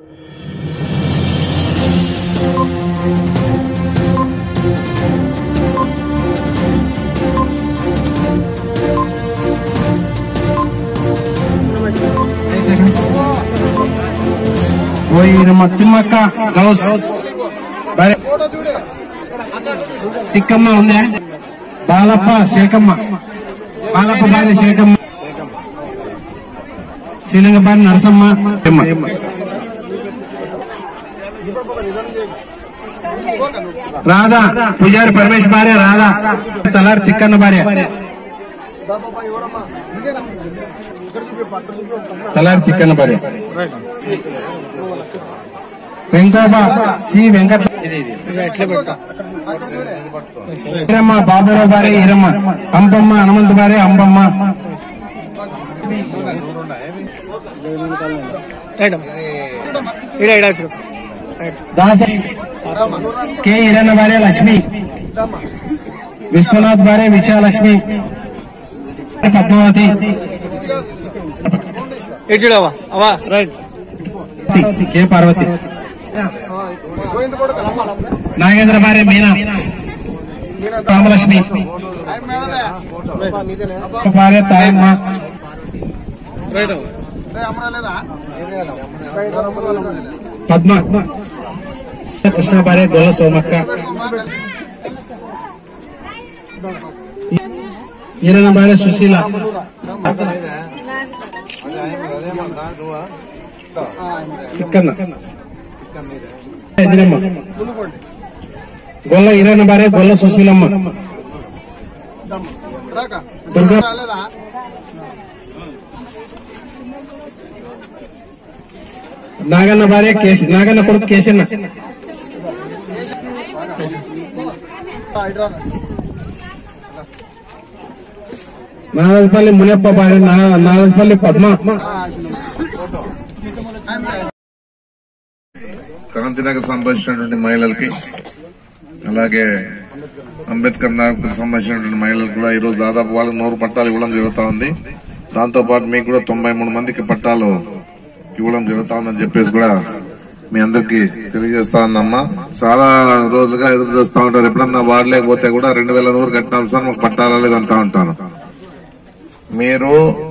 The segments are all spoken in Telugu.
పోయి ನಮ್ಮ తిమ్మక్క గౌస్ బరే తిక్కమ్మ ఉందా బాలప్ప శేఖమ్మ బాలప్ప భార్య శేఖమ్మ శ్రీలంక భార్య నరసమ్మ తిమ్మ. రాధా పూజారి పరమేశ్ భార్య రాధా తలారి తిక్కన్న భార్య తలారి తిక్కన్న భార్య వెంకోబా సి వెంకట ఈరమ్మ బాబురావు భార్య ఈరమ్మ అంబమ్మ హనుమంత భార్య అంబమ్మ దాస కె ఈరన్న భార్య లక్ష్మి విశ్వనాథ్ భార్య విజయలక్ష్మి పద్మావతి చూడవా అవా రైట్ కె పార్వతి నాగేంద్ర భార్య మీనా రామలక్ష్మి భార్య తాయమ్మ రైట్ పద్మ కృష్ణ భార్య గొల్ల సోమక్క ఈరన్న భార్య సుశీల తిక్కన్న ఎదిరమ్మ గొల్ల ఈరన్న భార్య గొల్ల సుశీలమ్మ దుర్గా నాగన్న భార్య కేసి నాగన్న కొడుకు కేసన్న నాగపల్లి మునప్ప భార్య నా- నాగపల్లి పద్మ క్రాంతినగర్ సంబంధించినటువంటి మహిళలకి అలాగే అంబేద్కర్ నగర్ సంబంధించినటువంటి మహిళలకు కూడా ఈరోజు దాదాపు వాళ్ళకి నూరు పట్టాలు ఇవ్వడం జరుగుతా ఉంది దాంతో పాటు మీకు కూడా తొంభై మూడు మందికి పట్టాలు ఇవ్వడం జరుగుతా ఉందని చెప్పేసి కూడా మీ అందరికి తెలియజేస్తా ఉందమ్మా చాలా రోజులుగా ఎదురు చూస్తా ఉంటారు ఎప్పుడన్నా వాడలేకపోతే కూడా రెండు వేల నూరు కట్టినాం సార్ మాకు పట్టాలా లేదంటా ఉంటాను మీరు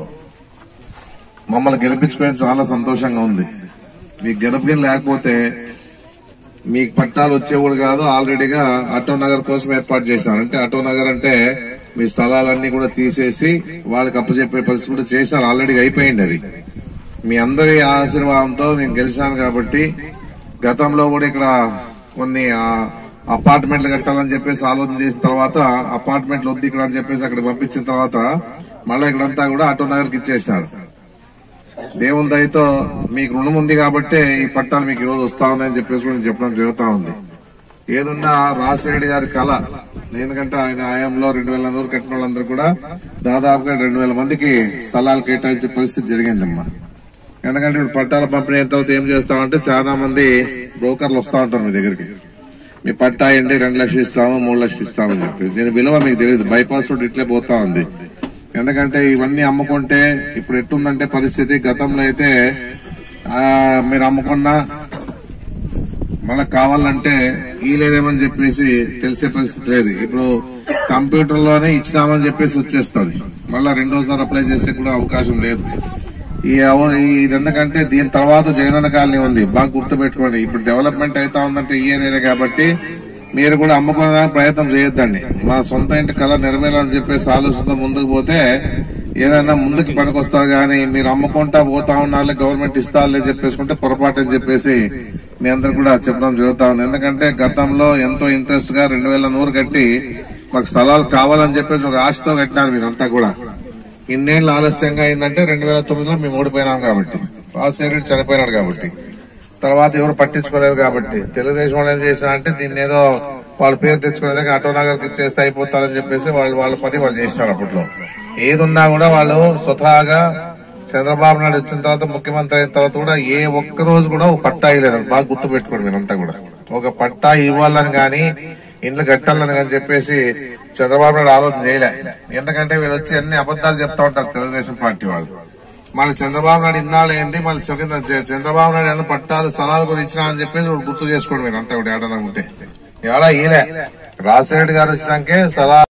మమ్మల్ని గెలిపించుకొని చాలా సంతోషంగా ఉంది మీకు గెలుపుని లేకపోతే మీకు పట్టాలు వచ్చేవాడు కాదు ఆల్రెడీగా ఆటో నగర్ కోసం ఏర్పాటు చేశారు అంటే ఆటో నగర్ అంటే మీ స్థలాలన్నీ కూడా తీసేసి వాళ్ళకి అప్పచెప్పే పరిస్థితి కూడా చేశారు ఆల్రెడీ అయిపోయింది అది మీ అందరి ఆశీర్వాదంతో నేను గెలిచాను కాబట్టి గతంలో కూడా ఇక్కడ కొన్ని ఆ, అపార్ట్మెంట్లు కట్టాలని చెప్పేసి ఆలోచన చేసిన తర్వాత అపార్ట్మెంట్లు వద్దు ఇక్కడ అని చెప్పేసి అక్కడ పంపించిన తర్వాత మళ్ళీ ఇక్కడంతా కూడా ఆటో నగర్కి ఇచ్చేశారు దేవుని దయతో మీకు రుణం ఉంది కాబట్టి ఈ పట్టాలు మీకు ఈరోజు వస్తా ఉన్నాయని చెప్పేసి కూడా నేను చెప్పడం జరుగుతా ఉంది ఏదున్నా రాజశేఖర గారి కళ ఎందుకంటే ఆయన ఆయంలో రెండు వేల నూరు కట్టిన వాళ్ళందరూ కూడా దాదాపుగా రెండు వేల మందికి స్థలాలు కేటాయించే పరిస్థితి జరిగిందమ్మా ఎందుకంటే ఇప్పుడు పట్టాల పంపిణీ అయిన తర్వాత ఏం చేస్తామంటే చాలా మంది బ్రోకర్లు వస్తా ఉంటారు మీ దగ్గరికి మీ పట్టా ఏంటి రెండు లక్షలు ఇస్తాము మూడు లక్షలు ఇస్తామని చెప్పి దీని విలువ మీకు తెలియదు బైపాస్ రోడ్ ఇట్లే పోతా ఉంది ఎందుకంటే ఇవన్నీ అమ్ముకుంటే ఇప్పుడు ఎట్టుందంటే పరిస్థితి గతంలో అయితే ఆ, మీరు అమ్ముకున్నా మనకు కావాలంటే ఈ లేదేమని చెప్పేసి తెలిసే పరిస్థితి లేదు ఇప్పుడు కంప్యూటర్ లోనే ఇచ్చినామని చెప్పేసి వచ్చేస్తుంది మళ్ళా రెండోసారి అప్లై చేస్తే కూడా అవకాశం లేదు ఈ అవ- ఈ ఇది ఎందుకంటే దీని తర్వాత జగనన్న కాలనీ ఉంది బాగా గుర్తుపెట్టుకోండి ఇప్పుడు డెవలప్మెంట్ అవుతా ఉందంటే ఈ ఏరియా కాబట్టి మీరు కూడా అమ్ముకోవడానికి ప్రయత్నం చేయొద్దండి మా సొంత ఇంటి కళ నెరవేరాలని చెప్పేసి ఆలోచనతో ముందుకు పోతే ఏదైనా ముందుకు పనికొస్తుంది కానీ మీరు అమ్ముకుంటా పోతా ఉన్నారు గవర్నమెంట్ ఇస్తారులే చెప్పేసుకుంటే పొరపాటు అని చెప్పేసి మీ అందరు కూడా చెప్పడం జరుగుతా ఉంది ఎందుకంటే గతంలో ఎంతో ఇంట్రెస్ట్ గా రెండు వేల నూరు కట్టి మాకు స్థలాలు కావాలని చెప్పేసి ఒక ఆశతో కట్టినారు మీరంతా కూడా ఇన్నేళ్ళు ఆలస్యంగా అయిందంటే రెండు వేల తొమ్మిదిలో మేము ఓడిపోయినాం కాబట్టి రాజశేఖర్ చనిపోయినాడు కాబట్టి తర్వాత ఎవరు పట్టించుకోలేదు కాబట్టి తెలుగుదేశం వాళ్ళు ఏం చేశారంటే దీన్ని ఏదో వాళ్ళ పేరు తెచ్చుకునేదాకా ఆటో నగర్కి ఇచ్చేస్తే అయిపోతారని చెప్పేసి వాళ్ళు వాళ్ళ పని వాళ్ళు చేసినారు అప్పట్లో ఏదున్నా కూడా వాళ్ళు స్వతహాగా చంద్రబాబు నాయుడు వచ్చిన తర్వాత ముఖ్యమంత్రి అయిన తర్వాత కూడా ఏ ఒక్క రోజు కూడా ఒక పట్టా ఇవ్వలేదు అది బాగా గుర్తు పెట్టుకోండి మీరంతా కూడా ఒక పట్టా ఇవ్వాలని గాని ఇండ్లు కట్టాలని కానీ చెప్పేసి చంద్రబాబు నాయుడు ఆలోచన చేయలే ఎందుకంటే వీళ్ళు వచ్చి అన్ని అబద్దాలు చెప్తా ఉంటారు తెలుగుదేశం పార్టీ వాళ్ళు మళ్ళీ చంద్రబాబు నాయుడు ఇన్నాళ్ళు ఏంది మళ్ళీ చ- చ- చంద్రబాబు నాయుడు ఏమన్నా పట్టాలు స్థలాలు కూడా ఇచ్చినా అని చెప్పేసి ఒకటి గుర్తు చేసుకోండి మీరు అంతా ఒకటి ఏడన్నా ఉంటే ఏడా ఈలే రాజశేఖర గారు వచ్చినాకే స్థలాలు